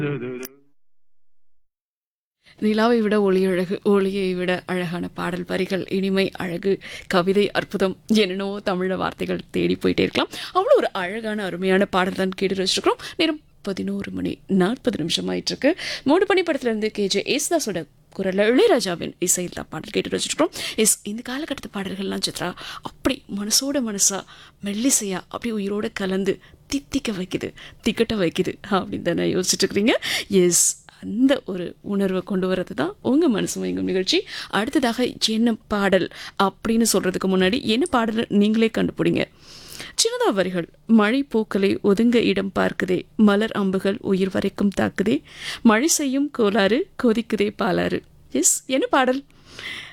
நிலாவை விட ஒளி அழகு ஒளியை விட அழகான பாடல் வரிகள் இனிமை அழகு கவிதை அற்புதம் என்னென்னவோ தமிழ வார்த்தைகள் தேடி போயிட்டே இருக்கலாம் அவ்வளோ ஒரு அழகான அருமையான பாடல் தான் கேட்டு வச்சிருக்கிறோம் நேரம் பதினோரு மணி நாற்பது நிமிஷம் ஆயிட்டு இருக்கு மூணு பணி படத்துலேருந்து கேஜே ஏசுதாஸோட குரலில் இளையராஜாவின் இசையில் தான் பாடல் கேட்டு வச்சுருக்கோம் எஸ் இந்த காலகட்டத்து பாடல்கள்லாம் சித்ரா அப்படி மனசோட மனசா மெல்லிசையா அப்படியே உயிரோட கலந்து தித்திக்க வைக்குது திக்கட்ட வைக்குது அப்படின்னு தானே யோசிச்சுட்டு இருக்கிறீங்க எஸ் அந்த ஒரு உணர்வை கொண்டு வரது தான் உங்கள் மனசு மயங்கும் நிகழ்ச்சி அடுத்ததாக என்ன பாடல் அப்படின்னு சொல்கிறதுக்கு முன்னாடி என்ன பாடல் நீங்களே கண்டுபிடிங்க சின்னதா வரிகள் மழை பூக்களை ஒதுங்க இடம் பார்க்குதே மலர் அம்புகள் உயிர் வரைக்கும் தாக்குதே மழை செய்யும் கோளாறு கொதிக்குதே பாலாறு எஸ் என்ன பாடல்